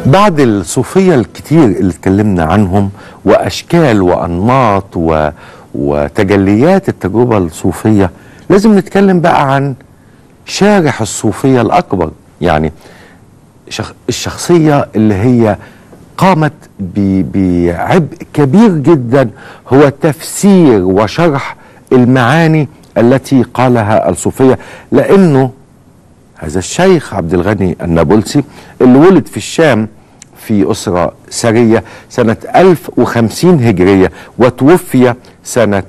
بعد الصوفية الكتير اللي اتكلمنا عنهم وأشكال وأنماط و... وتجليات التجربة الصوفية لازم نتكلم بقى عن شارح الصوفية الأكبر يعني شخ... الشخصية اللي هي قامت ب... بعبء كبير جدا هو تفسير وشرح المعاني التي قالها الصوفية لأنه هذا الشيخ عبد الغني النابلسي اللي ولد في الشام في أسرة سرية سنة 1050 هجرية وتوفي سنة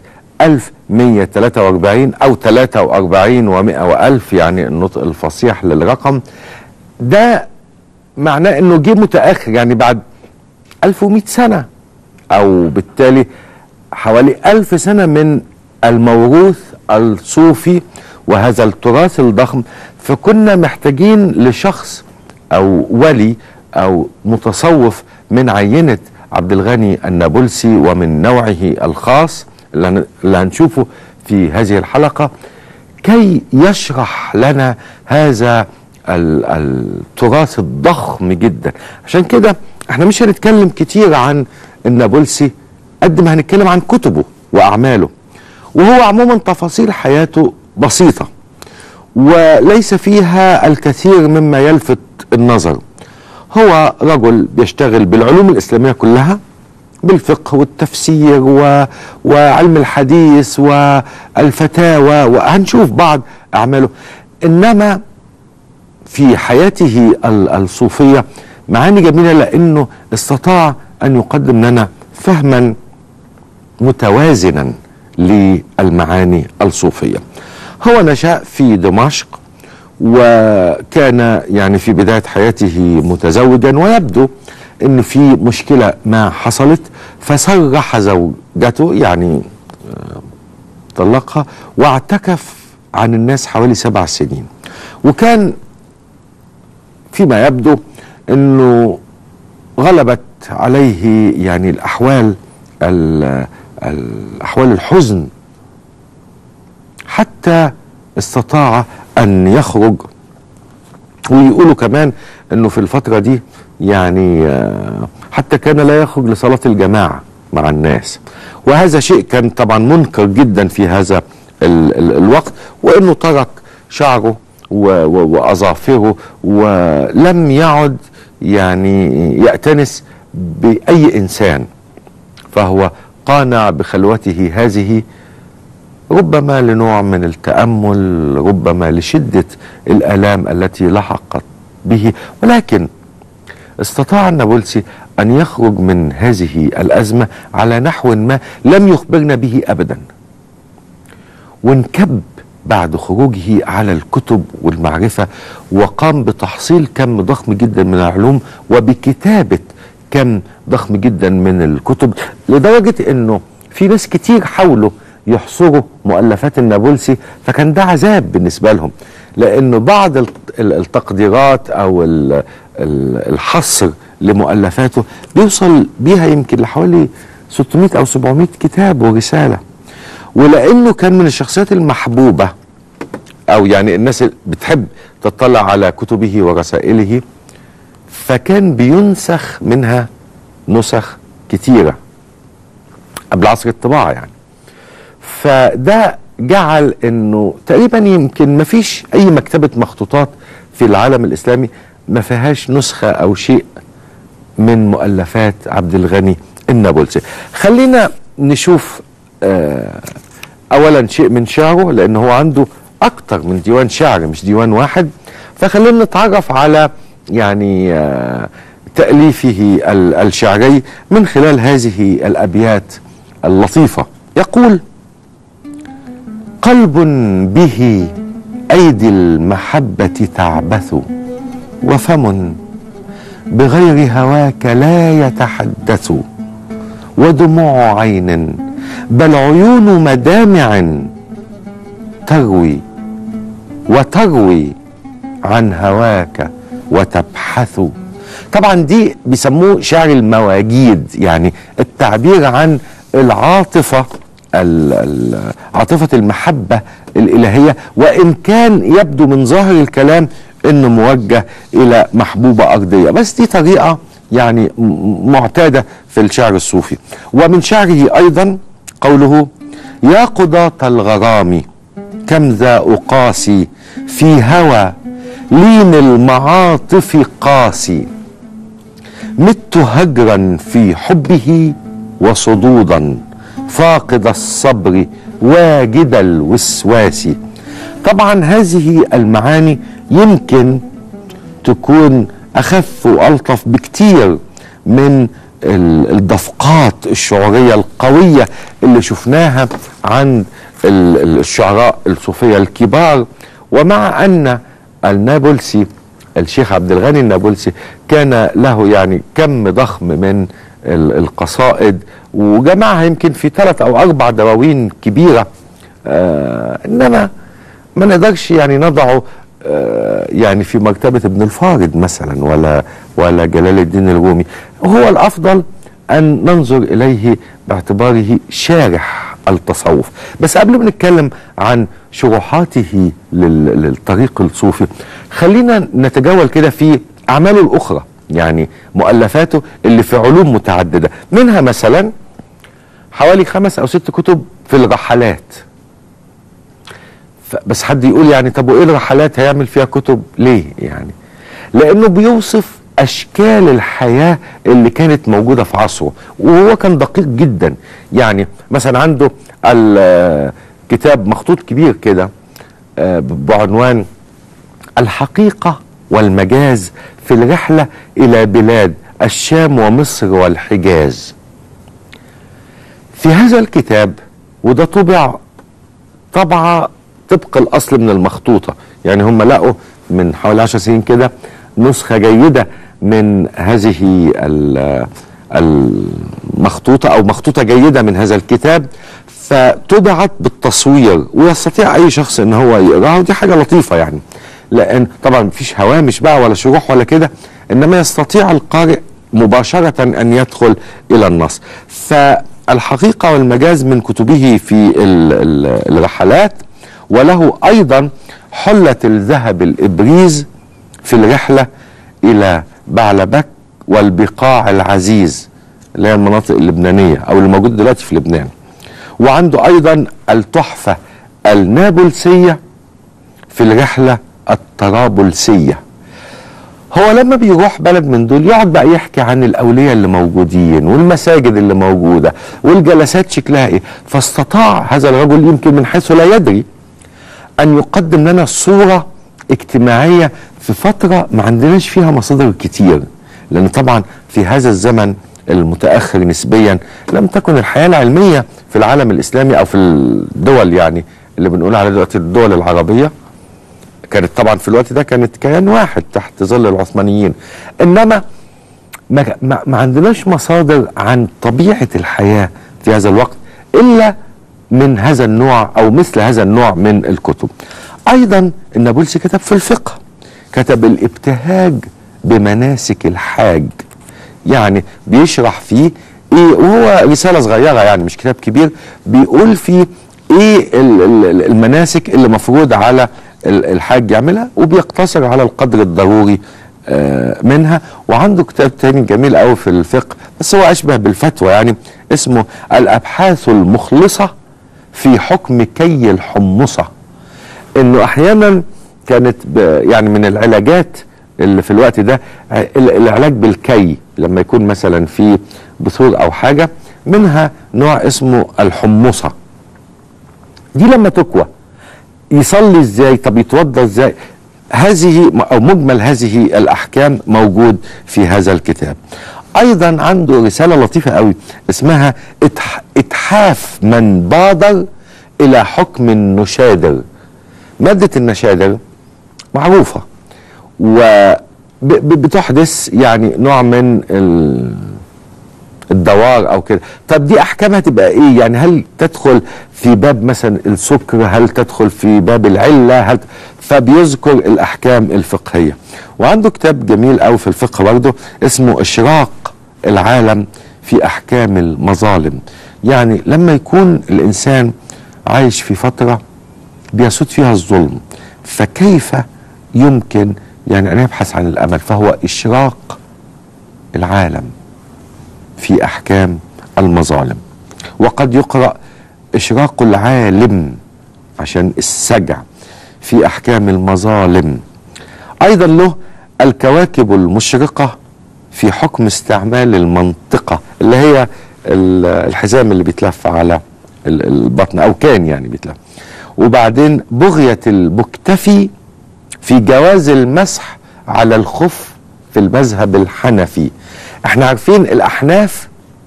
1143 أو 43 و100 وألف يعني النطق الفصيح للرقم ده معناه أنه جه متأخر يعني بعد 1100 سنة أو بالتالي حوالي ألف سنة من الموروث الصوفي وهذا التراث الضخم فكنا محتاجين لشخص او ولي او متصوف من عينه عبد الغني النابلسي ومن نوعه الخاص اللي هنشوفه في هذه الحلقه كي يشرح لنا هذا التراث الضخم جدا عشان كده احنا مش هنتكلم كتير عن النابلسي قد ما هنتكلم عن كتبه واعماله وهو عموما تفاصيل حياته بسيطه وليس فيها الكثير مما يلفت النظر هو رجل بيشتغل بالعلوم الإسلامية كلها بالفقه والتفسير و... وعلم الحديث والفتاوى وهنشوف بعض أعماله إنما في حياته الصوفية معاني جميلة لأنه استطاع أن يقدم لنا فهما متوازنا للمعاني الصوفيه هو نشأ في دمشق وكان يعني في بداية حياته متزوجا ويبدو ان في مشكلة ما حصلت فصرح زوجته يعني طلقها واعتكف عن الناس حوالي سبع سنين وكان فيما يبدو انه غلبت عليه يعني الاحوال الاحوال الحزن حتى استطاع ان يخرج ويقولوا كمان انه في الفتره دي يعني حتى كان لا يخرج لصلاه الجماعه مع الناس وهذا شيء كان طبعا منكر جدا في هذا ال ال الوقت وانه ترك شعره واظافره ولم يعد يعني يأتنس بأي إنسان فهو قانع بخلوته هذه ربما لنوع من التامل ربما لشده الالام التي لحقت به ولكن استطاع النابلسي ان يخرج من هذه الازمه على نحو ما لم يخبرنا به ابدا وانكب بعد خروجه على الكتب والمعرفه وقام بتحصيل كم ضخم جدا من العلوم وبكتابه كم ضخم جدا من الكتب لدرجه انه في ناس كتير حاولوا يحصروا مؤلفات النابلسي فكان ده عذاب بالنسبة لهم لأنه بعض التقديرات أو الحصر لمؤلفاته بيوصل بيها يمكن لحوالي 600 أو 700 كتاب ورسالة ولأنه كان من الشخصيات المحبوبة أو يعني الناس بتحب تطلع على كتبه ورسائله فكان بينسخ منها نسخ كتيرة قبل عصر الطباعة يعني فده جعل انه تقريبا يمكن ما فيش اي مكتبه مخطوطات في العالم الاسلامي ما فيهاش نسخه او شيء من مؤلفات عبد الغني النابلسي خلينا نشوف آه اولا شيء من شعره لان هو عنده اكتر من ديوان شعر مش ديوان واحد فخلينا نتعرف على يعني آه تاليفه الشعري من خلال هذه الابيات اللطيفه يقول قلب به ايدي المحبه تعبث وفم بغير هواك لا يتحدث ودموع عين بل عيون مدامع تروي وتروي عن هواك وتبحث طبعا دي بيسموه شعر المواجيد يعني التعبير عن العاطفه عاطفة المحبة الإلهية وإن كان يبدو من ظاهر الكلام إنه موجه إلى محبوبة أرضية بس دي طريقة يعني م- معتادة في الشعر الصوفي ومن شعره أيضا قوله يا قضاة الغرام كم ذا أقاسي في هوى لين المعاطف قاسي مت هجرا في حبه وصدودا فاقد الصبر واجد الوسواس طبعا هذه المعاني يمكن تكون اخف والطف بكتير من ال- الدفقات الشعوريه القويه اللي شفناها عند ال- ال- الشعراء الصوفيه الكبار ومع ان النابلسي الشيخ عبد الغني النابلسي كان له يعني كم ضخم من ال- القصائد وجمعها يمكن في ثلاث او اربع دواوين كبيره آه انما ما نقدرش يعني نضعه آه، يعني في مرتبة ابن الفارض مثلا ولا ولا جلال الدين الرومي هو الأفضل أن ننظر إليه باعتباره شارح التصوف بس قبل ما نتكلم عن شروحاته لل- للطريق الصوفي خلينا نتجول كده في أعماله الأخرى يعني مؤلفاته اللي في علوم متعددة منها مثلا حوالي خمس أو ست كتب في الرحلات ف- بس حد يقول يعني طب وايه الرحلات هيعمل فيها كتب ليه يعني لانه بيوصف اشكال الحياه اللي كانت موجوده في عصره وهو كان دقيق جدا يعني مثلا عنده ال- كتاب مخطوط كبير كده آه، بعنوان الحقيقه والمجاز في الرحله الى بلاد الشام ومصر والحجاز في هذا الكتاب وده طبع طبعة طبق الأصل من المخطوطة يعني هم لقوا من حوالي عشر سنين كده نسخة جيدة من هذه ال- المخطوطة أو مخطوطة جيدة من هذا الكتاب فطبعت بالتصوير ويستطيع أي شخص إن هو يقراها ودي حاجة لطيفة يعني لأن طبعا مفيش هوامش بقى ولا شروح ولا كده إنما يستطيع القارئ مباشرة أن يدخل إلى النص فالحقيقة والمجاز من كتبه في ال- ال- الرحلات وله أيضا حلة الذهب الإبريز في الرحلة إلى بعلبك والبقاع العزيز اللي هي المناطق اللبنانية أو اللي موجود دلوقتي في لبنان وعنده أيضا التحفة النابلسية في الرحلة الطرابلسية هو لما بيروح بلد من دول يقعد بقى يحكي عن الاولياء اللي موجودين والمساجد اللي موجوده والجلسات شكلها ايه فاستطاع هذا الرجل يمكن من حيث لا يدري ان يقدم لنا صوره اجتماعيه في فتره ما عندناش فيها مصادر كتير لان طبعا في هذا الزمن المتاخر نسبيا لم تكن الحياه العلميه في العالم الاسلامي او في الدول يعني اللي بنقول عليها دلوقتي الدول العربيه كانت طبعا في الوقت ده كانت كيان واحد تحت ظل العثمانيين انما ما, ما, ما عندناش مصادر عن طبيعه الحياه في هذا الوقت الا من هذا النوع او مثل هذا النوع من الكتب ايضا النابلسي كتب في الفقه كتب الابتهاج بمناسك الحاج يعني بيشرح فيه ايه وهو رساله صغيره يعني مش كتاب كبير بيقول فيه ايه ال- ال- المناسك اللي مفروض على ال- الحاج يعملها وبيقتصر على القدر الضروري آه، منها وعنده كتاب تاني جميل قوي في الفقه بس هو اشبه بالفتوى يعني اسمه الابحاث المخلصه في حكم كي الحمصه انه احيانا كانت ب- يعني من العلاجات اللي في الوقت ده ع- ال- العلاج بالكي لما يكون مثلا في بثور او حاجه منها نوع اسمه الحمصه دي لما تكوى يصلي ازاي طب يتوضا ازاي هذه او مجمل هذه الاحكام موجود في هذا الكتاب ايضا عنده رساله لطيفه قوي اسمها إتح اتحاف من بادر الى حكم النشادر ماده النشادر معروفه وبتحدث يعني نوع من ال الدوار او كده طب دي احكامها تبقى ايه يعني هل تدخل في باب مثلا السكر هل تدخل في باب العله هل فبيذكر الاحكام الفقهيه وعنده كتاب جميل قوي في الفقه برضه اسمه اشراق العالم في احكام المظالم يعني لما يكون الانسان عايش في فتره بيسود فيها الظلم فكيف يمكن يعني ان يبحث عن الامل فهو اشراق العالم في احكام المظالم وقد يقرا اشراق العالم عشان السجع في احكام المظالم ايضا له الكواكب المشرقه في حكم استعمال المنطقه اللي هي ال- الحزام اللي بيتلف على ال- البطن او كان يعني بيتلف وبعدين بغيه المكتفي في جواز المسح على الخف في المذهب الحنفي احنا عارفين الاحناف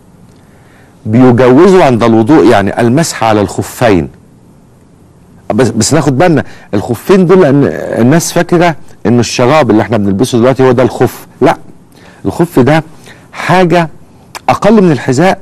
بيجوزوا عند الوضوء يعني المسح على الخفين بس بس ناخد بالنا الخفين دول لان الناس فاكره ان الشراب اللي احنا بنلبسه دلوقتي هو ده الخف لا الخف ده حاجه اقل من الحذاء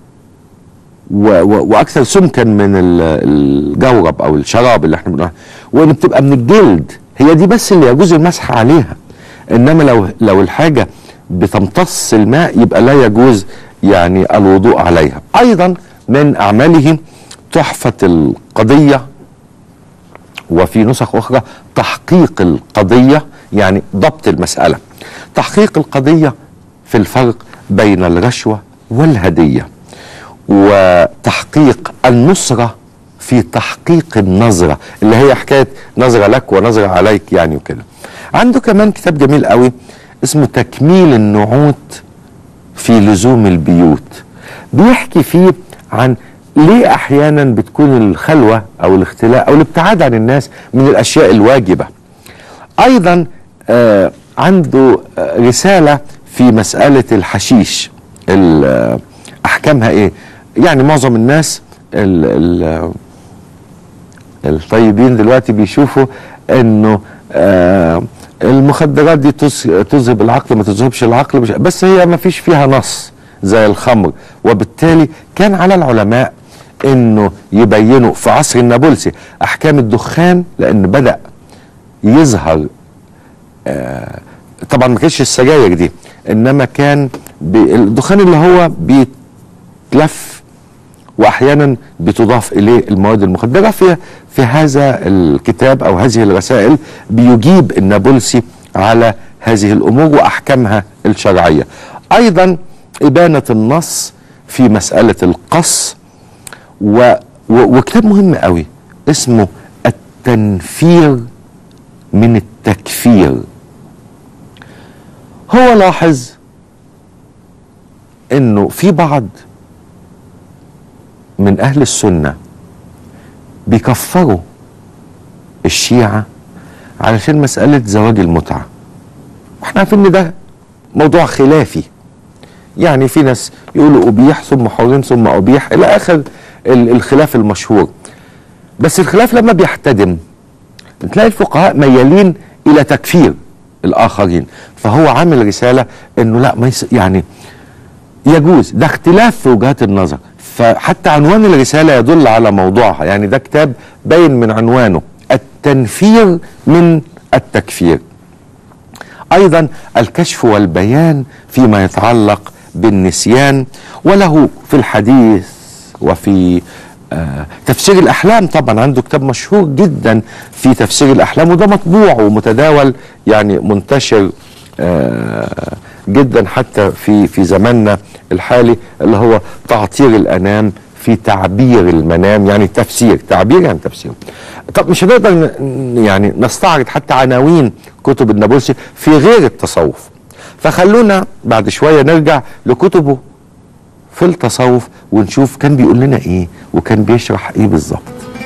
و و واكثر سمكا من ال- الجورب او الشراب اللي احنا بنقولها وان بتبقى من الجلد هي دي بس اللي يجوز المسح عليها انما لو لو الحاجه بتمتص الماء يبقى لا يجوز يعني الوضوء عليها ايضا من اعماله تحفه القضيه وفي نسخ اخرى تحقيق القضيه يعني ضبط المساله تحقيق القضيه في الفرق بين الرشوه والهديه وتحقيق النصره في تحقيق النظره اللي هي حكايه نظره لك ونظره عليك يعني وكده عنده كمان كتاب جميل قوي اسمه تكميل النعوت في لزوم البيوت بيحكي فيه عن ليه احيانا بتكون الخلوه او الاختلاء او الابتعاد عن الناس من الاشياء الواجبه ايضا آه عنده آه رساله في مساله الحشيش ال- آه، احكامها ايه يعني معظم الناس ال ال الطيبين دلوقتي بيشوفوا انه آه المخدرات دي تز- تذهب العقل ما تذهبش العقل مش بس هي ما فيش فيها نص زي الخمر وبالتالي كان على العلماء انه يبينوا في عصر النابلسي احكام الدخان لان بدا يظهر آه طبعا ما كانش السجاير دي انما كان بي- الدخان اللي هو بيتلف واحيانا بتضاف اليه المواد المخدره في في هذا الكتاب او هذه الرسائل بيجيب النابلسي على هذه الامور واحكامها الشرعيه. ايضا ابانه النص في مساله القص و و وكتاب مهم قوي اسمه التنفير من التكفير. هو لاحظ انه في بعض من اهل السنه بيكفروا الشيعه علشان مساله زواج المتعه واحنا عارفين ان ده موضوع خلافي يعني في ناس يقولوا ابيح ثم حرم ثم ابيح الى اخر ال- الخلاف المشهور بس الخلاف لما بيحتدم تلاقي الفقهاء ميالين الى تكفير الاخرين فهو عامل رساله انه لا ما يس يعني يجوز ده اختلاف في وجهات النظر فحتى عنوان الرسالة يدل على موضوعها يعني ده كتاب باين من عنوانه التنفير من التكفير أيضا الكشف والبيان فيما يتعلق بالنسيان وله في الحديث وفي آه تفسير الأحلام طبعا عنده كتاب مشهور جدا في تفسير الأحلام وده مطبوع ومتداول يعني منتشر آه جدا حتى في في زماننا الحالي اللي هو تعطير الانام في تعبير المنام يعني تفسير تعبير يعني تفسير طب مش هنقدر ن- يعني نستعرض حتى عناوين كتب النابلسي في غير التصوف فخلونا بعد شويه نرجع لكتبه في التصوف ونشوف كان بيقول لنا ايه وكان بيشرح ايه بالظبط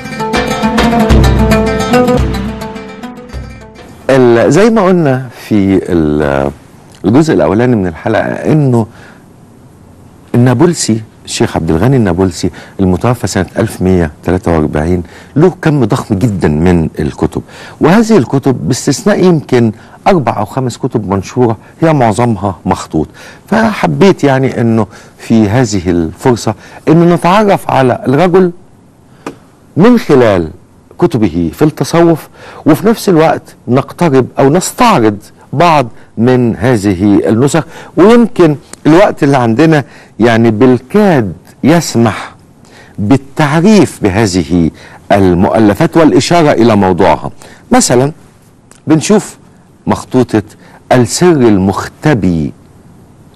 ال- زي ما قلنا في ال- الجزء الاولاني من الحلقه انه النابلسي الشيخ عبد الغني النابلسي المتوفى سنة 1143 له كم ضخم جدا من الكتب وهذه الكتب باستثناء يمكن أربع أو خمس كتب منشورة هي معظمها مخطوط فحبيت يعني أنه في هذه الفرصة أنه نتعرف على الرجل من خلال كتبه في التصوف وفي نفس الوقت نقترب او نستعرض بعض من هذه النسخ ويمكن الوقت اللي عندنا يعني بالكاد يسمح بالتعريف بهذه المؤلفات والاشاره الى موضوعها مثلا بنشوف مخطوطه السر المختبي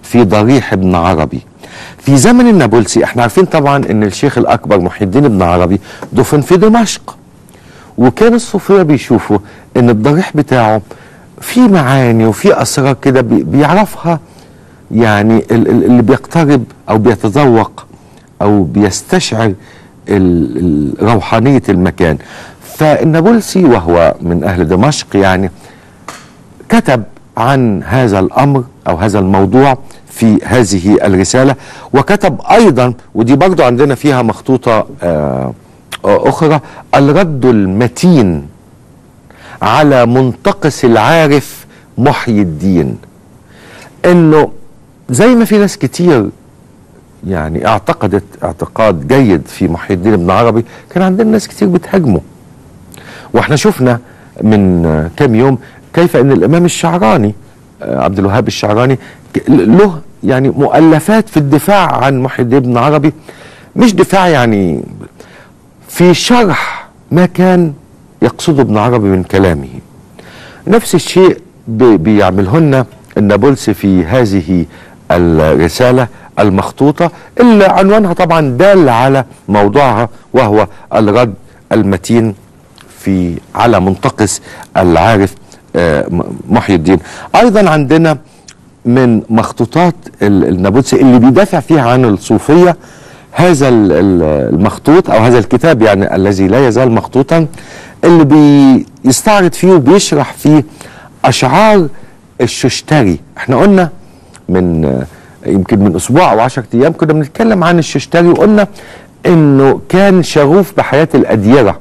في ضريح ابن عربي في زمن النابلسي احنا عارفين طبعا ان الشيخ الاكبر محي الدين ابن عربي دفن في دمشق وكان الصوفيه بيشوفوا ان الضريح بتاعه في معاني وفي اسرار كده بي- بيعرفها يعني ال- ال- اللي بيقترب او بيتذوق او بيستشعر ال- ال- روحانيه المكان فالنابلسي وهو من اهل دمشق يعني كتب عن هذا الامر او هذا الموضوع في هذه الرساله وكتب ايضا ودي برضو عندنا فيها مخطوطه آه، اخرى الرد المتين على منتقص العارف محيي الدين انه زي ما في ناس كتير يعني اعتقدت اعتقاد جيد في محي الدين ابن عربي كان عندنا ناس كتير بتهاجمه واحنا شفنا من آه، كام يوم كيف ان الامام الشعراني آه، عبد الوهاب الشعراني ك- له يعني مؤلفات في الدفاع عن محي الدين ابن عربي مش دفاع يعني في شرح ما كان يقصده ابن عربي من كلامه نفس الشيء بي- بيعملهن النابلسي في هذه الرسالة المخطوطة اللي عنوانها طبعا دال على موضوعها وهو الرد المتين في على منتقص العارف آه، م- محي الدين ايضا عندنا من مخطوطات ال- النابلسي اللي بيدافع فيها عن الصوفيه هذا ال- ال- المخطوط او هذا الكتاب يعني الذي لا يزال مخطوطا اللي بيستعرض فيه وبيشرح فيه اشعار الششتري احنا قلنا من آه، يمكن من اسبوع او عشرة ايام كنا بنتكلم عن الششتري وقلنا انه كان شغوف بحياه الاديره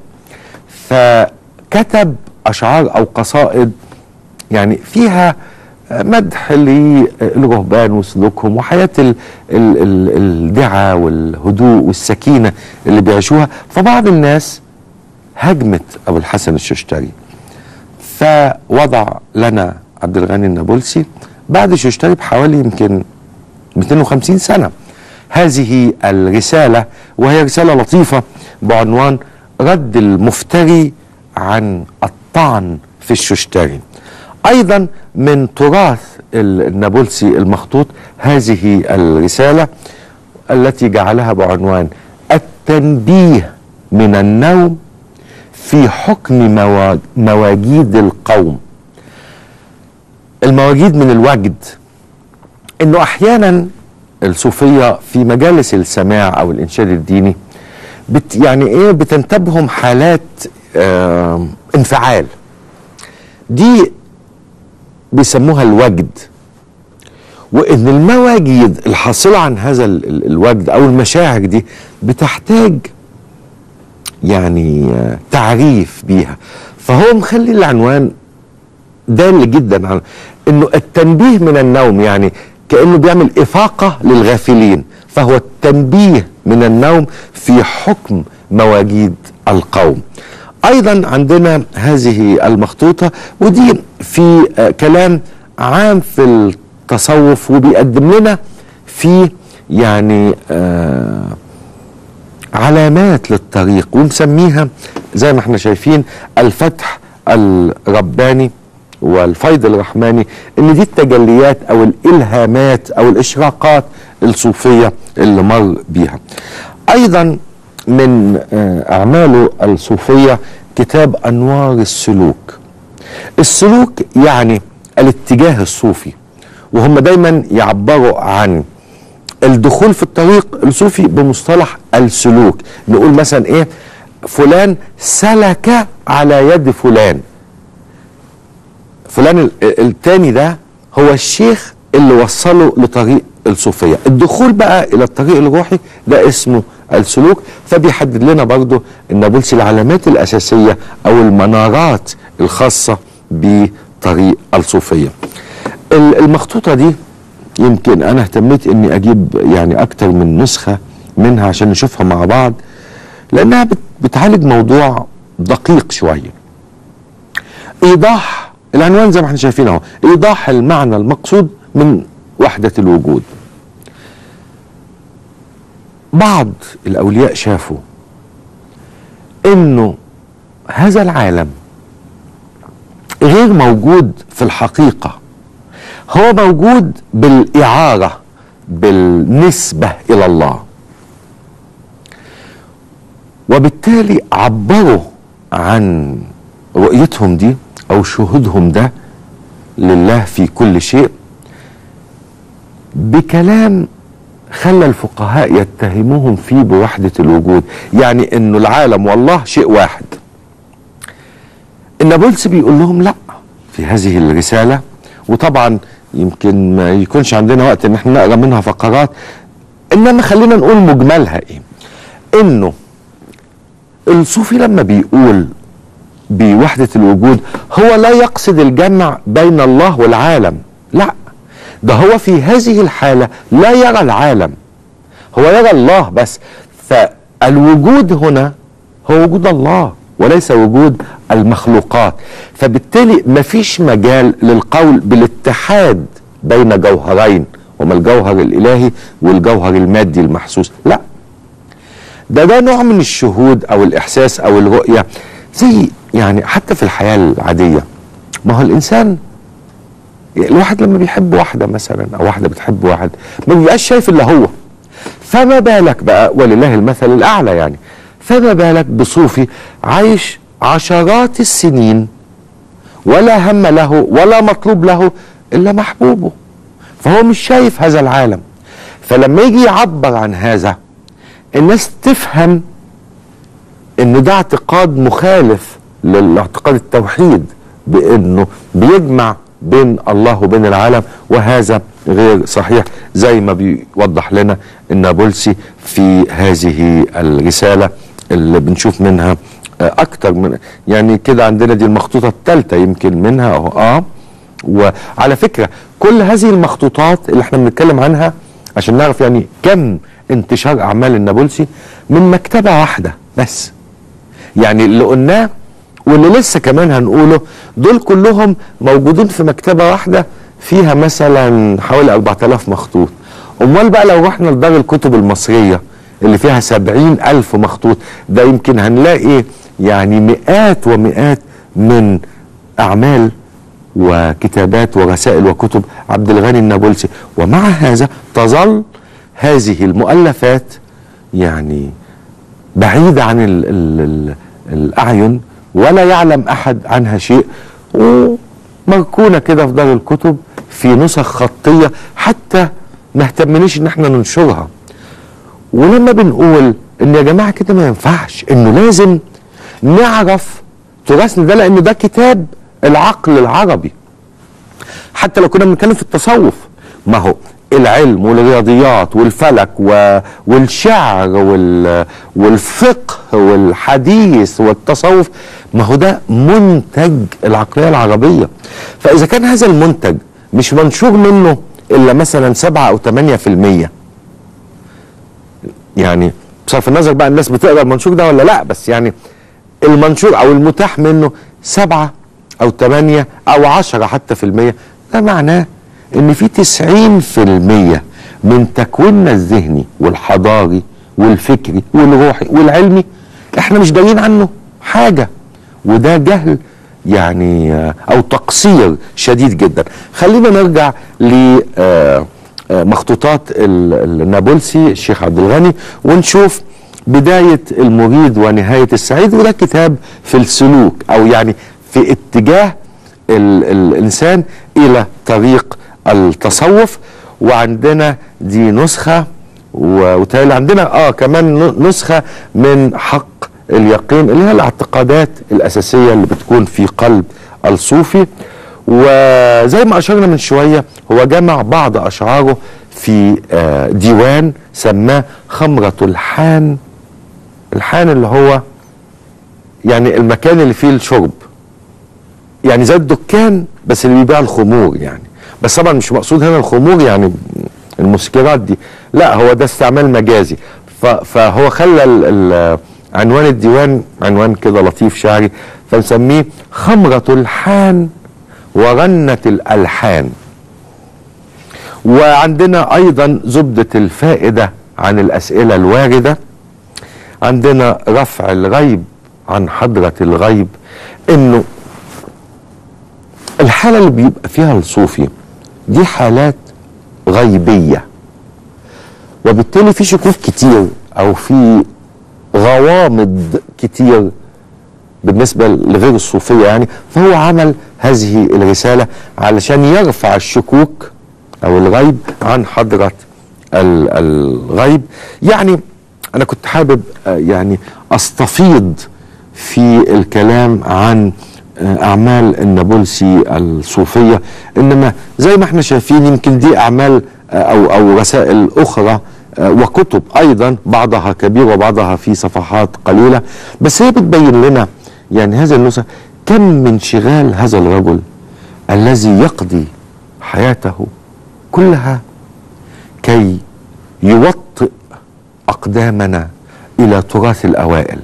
فكتب اشعار او قصائد يعني فيها مدح للرهبان وسلوكهم وحياه ال- ال- ال- الدعاء والهدوء والسكينه اللي بيعيشوها فبعض الناس هاجمت ابو الحسن الششتري فوضع لنا عبد الغني النابلسي بعد الششتري بحوالي يمكن 250 سنه هذه الرساله وهي رساله لطيفه بعنوان رد المفتري عن الطعن في الششتري ايضا من تراث ال- النابلسي المخطوط هذه الرساله التي جعلها بعنوان التنبيه من النوم في حكم موا- مواجيد القوم المواجيد من الوجد انه احيانا الصوفيه في مجالس السماع او الانشاد الديني بت يعني ايه بتنتابهم حالات آه انفعال دي بيسموها الوجد وان المواجيد الحاصله عن هذا ال- ال- الوجد او المشاعر دي بتحتاج يعني آه، تعريف بيها فهو مخلي العنوان دال جدا على انه التنبيه من النوم يعني كانه بيعمل افاقه للغافلين فهو التنبيه من النوم في حكم مواجيد القوم ايضا عندنا هذه المخطوطه ودي في آه، كلام عام في التصوف وبيقدم لنا في يعني آه علامات للطريق ومسميها زي ما احنا شايفين الفتح الرباني والفيض الرحماني ان دي التجليات او الالهامات او الاشراقات الصوفيه اللي مر بيها. ايضا من آه، اعماله الصوفيه كتاب انوار السلوك. السلوك يعني الاتجاه الصوفي وهم دايما يعبروا عن الدخول في الطريق الصوفي بمصطلح السلوك نقول مثلا ايه فلان سلك على يد فلان فلان ال- التاني ده هو الشيخ اللي وصله لطريق الصوفية الدخول بقى إلى الطريق الروحي ده اسمه السلوك فبيحدد لنا برضو النابلسي العلامات الأساسية أو المنارات الخاصة بطريق الصوفية ال- المخطوطة دي يمكن أنا اهتميت إني أجيب يعني أكتر من نسخة منها عشان نشوفها مع بعض لأنها بت- بتعالج موضوع دقيق شوية ايضاح العنوان زي ما احنا شايفين اهو ايضاح المعنى المقصود من وحدة الوجود بعض الاولياء شافوا انه هذا العالم غير موجود في الحقيقة هو موجود بالإعارة بالنسبة إلى الله وبالتالي عبروا عن رؤيتهم دي أو شهودهم ده لله في كل شيء بكلام خلى الفقهاء يتهموهم فيه بوحدة الوجود يعني انه العالم والله شيء واحد النابلسي بيقول لهم لا في هذه الرسالة وطبعا يمكن ما يكونش عندنا وقت ان احنا نقرا منها فقرات انما خلينا نقول مجملها ايه انه الصوفي لما بيقول بوحدة الوجود هو لا يقصد الجمع بين الله والعالم لا ده هو في هذه الحالة لا يرى العالم هو يرى الله بس فالوجود هنا هو وجود الله وليس وجود المخلوقات فبالتالي مفيش مجال للقول بالاتحاد بين جوهرين هما الجوهر الإلهي والجوهر المادي المحسوس لا ده ده نوع من الشهود أو الإحساس أو الرؤية زي يعني حتى في الحياة العادية ما هو الإنسان الواحد لما بيحب واحدة مثلا أو واحدة بتحب واحد ما بيبقاش شايف إلا هو فما بالك بقى ولله المثل الأعلى يعني فما بالك بصوفي عايش عشرات السنين ولا هم له ولا مطلوب له إلا محبوبه فهو مش شايف هذا العالم فلما يجي يعبر عن هذا الناس تفهم ان ده اعتقاد مخالف للاعتقاد التوحيد بانه بيجمع بين الله وبين العالم وهذا غير صحيح زي ما بيوضح لنا النابلسي في هذه الرسالة اللي بنشوف منها اكتر من يعني كده عندنا دي المخطوطة الثالثة يمكن منها اهو اه وعلى فكرة كل هذه المخطوطات اللي احنا بنتكلم عنها عشان نعرف يعني كم انتشار اعمال النابلسي من مكتبة واحدة بس يعني اللي قلناه واللي لسه كمان هنقوله دول كلهم موجودين في مكتبة واحدة فيها مثلا حوالي 4000 مخطوط امال بقى لو رحنا لدار الكتب المصرية اللي فيها سبعين ألف مخطوط ده يمكن هنلاقي يعني مئات ومئات من أعمال وكتابات ورسائل وكتب عبد الغني النابلسي ومع هذا تظل هذه المؤلفات يعني بعيدة عن ال ال ال الأعين ولا يعلم أحد عنها شيء ومركونة كده في دار الكتب في نسخ خطية حتى ما اهتمنيش ان احنا ننشرها ولما بنقول ان يا جماعة كده ما ينفعش انه لازم نعرف تراثنا ده لان ده كتاب العقل العربي حتى لو كنا بنتكلم في التصوف ما هو العلم والرياضيات والفلك و... والشعر وال... والفقه والحديث والتصوف ما هو ده منتج العقلية العربية فإذا كان هذا المنتج مش منشور منه إلا مثلا سبعة أو ثمانية في المية يعني بصرف النظر بقى الناس بتقرا المنشور ده ولا لا بس يعني المنشور أو المتاح منه سبعة أو ثمانية أو عشرة حتى في المية ده معناه ان في تسعين في المية من تكويننا الذهني والحضاري والفكري والروحي والعلمي احنا مش دارين عنه حاجة وده جهل يعني او تقصير شديد جدا خلينا نرجع لمخطوطات النابلسي الشيخ عبد الغني ونشوف بداية المريد ونهاية السعيد وده كتاب في السلوك او يعني في اتجاه ال الانسان الى طريق التصوف وعندنا دي نسخة وتالي عندنا اه كمان نسخة من حق اليقين اللي هي الاعتقادات الأساسية اللي بتكون في قلب الصوفي وزي ما أشرنا من شوية هو جمع بعض أشعاره في آه ديوان سماه خمرة الحان الحان اللي هو يعني المكان اللي فيه الشرب يعني زي الدكان بس اللي بيبيع الخمور يعني بس طبعا مش مقصود هنا الخمور يعني المسكرات دي لا هو ده استعمال مجازي فهو خلى عنوان الديوان عنوان كده لطيف شعري فنسميه خمرة الحان ورنة الألحان وعندنا أيضا زبدة الفائدة عن الأسئلة الواردة عندنا رفع الغيب عن حضرة الغيب إنه الحالة اللي بيبقى فيها الصوفي دي حالات غيبية وبالتالي في شكوك كتير او في غوامض كتير بالنسبة لغير الصوفية يعني فهو عمل هذه الرسالة علشان يرفع الشكوك أو الغيب عن حضرة ال- الغيب يعني أنا كنت حابب آه، يعني أستفيض في الكلام عن آه، أعمال النابلسي الصوفية إنما زي ما احنا شايفين يمكن دي أعمال آه، أو أو رسائل أخرى آه، وكتب أيضا بعضها كبير وبعضها في صفحات قليلة بس هي بتبين لنا يعني هذا النسخ كم من شغال هذا الرجل الذي يقضي حياته كلها كي يوطئ أقدامنا إلى تراث الأوائل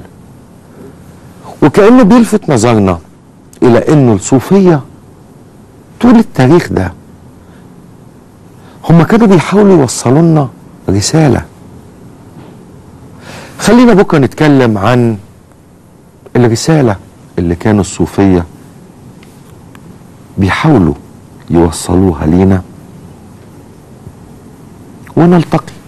وكأنه بيلفت نظرنا إلى أنه الصوفية طول التاريخ ده هم كانوا بيحاولوا يوصلوا لنا رسالة خلينا بكرة نتكلم عن الرسالة اللي كانوا الصوفية بيحاولوا يوصلوها لينا ونلتقي